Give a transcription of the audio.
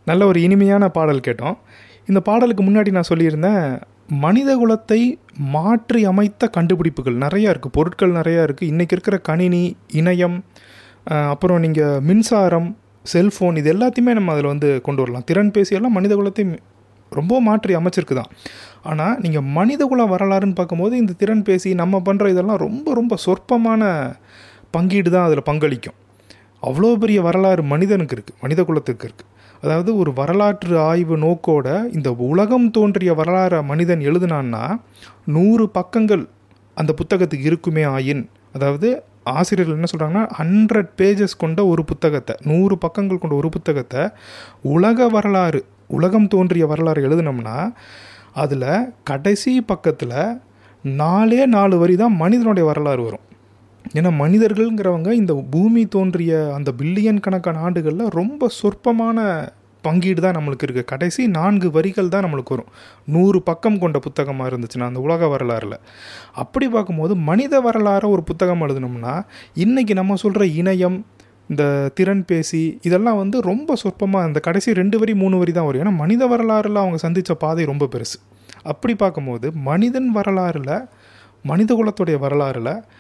நல்ல ஒரு இனிமையான பாடல் கேட்டோம் இந்த பாடலுக்கு முன்னாடி நான் சொல்லியிருந்தேன் மனித குலத்தை மாற்றி அமைத்த கண்டுபிடிப்புகள் நிறையா இருக்குது பொருட்கள் நிறையா இருக்குது இன்றைக்கி இருக்கிற கணினி இணையம் அஹ், அப்புறம் நீங்கள் மின்சாரம் செல்ஃபோன் இது எல்லாத்தையுமே நம்ம அதில் வந்து கொண்டு வரலாம் திறன் பேசியெல்லாம் மனித குலத்தை ரொம்ப மாற்றி அமைச்சிருக்கு தான் ஆனால் நீங்கள் மனிதகுல வரலாறுன்னு பார்க்கும்போது இந்த திறன் பேசி நம்ம பண்ணுற இதெல்லாம் ரொம்ப ரொம்ப சொற்பமான பங்கீடு தான் அதில் பங்களிக்கும் அவ்வளோ பெரிய வரலாறு மனிதனுக்கு இருக்குது மனித குலத்துக்கு இருக்குது அதாவது ஒரு வரலாற்று ஆய்வு நோக்கோட இந்த உலகம் தோன்றிய வரலாறை மனிதன் எழுதுனான்னா நூறு பக்கங்கள் அந்த புத்தகத்துக்கு இருக்குமே ஆயின் அதாவது ஆசிரியர்கள் என்ன சொல்கிறாங்கன்னா ஹண்ட்ரட் பேஜஸ் கொண்ட ஒரு புத்தகத்தை நூறு பக்கங்கள் கொண்ட ஒரு புத்தகத்தை உலக வரலாறு உலகம் தோன்றிய வரலாறு எழுதுனோம்னா அதில் கடைசி பக்கத்தில் நாலே நாலு வரி தான் மனிதனுடைய வரலாறு வரும் ஏன்னா மனிதர்கள்ங்கிறவங்க இந்த பூமி தோன்றிய அந்த பில்லியன் கணக்கான ஆண்டுகளில் ரொம்ப சொற்பமான பங்கீடு தான் நம்மளுக்கு இருக்குது கடைசி நான்கு வரிகள் தான் நம்மளுக்கு வரும் நூறு பக்கம் கொண்ட புத்தகமாக இருந்துச்சுன்னா அந்த உலக வரலாறில் அப்படி பார்க்கும்போது மனித வரலாறை ஒரு புத்தகம் எழுதணும்னா இன்றைக்கி நம்ம சொல்கிற இணையம் இந்த திறன் பேசி இதெல்லாம் வந்து ரொம்ப சொற்பமாக இந்த கடைசி ரெண்டு வரி மூணு வரி தான் வரும் ஏன்னா மனித வரலாறில் அவங்க சந்தித்த பாதை ரொம்ப பெருசு அப்படி பார்க்கும்போது மனிதன் வரலாறில் மனித குலத்துடைய வரலாறில்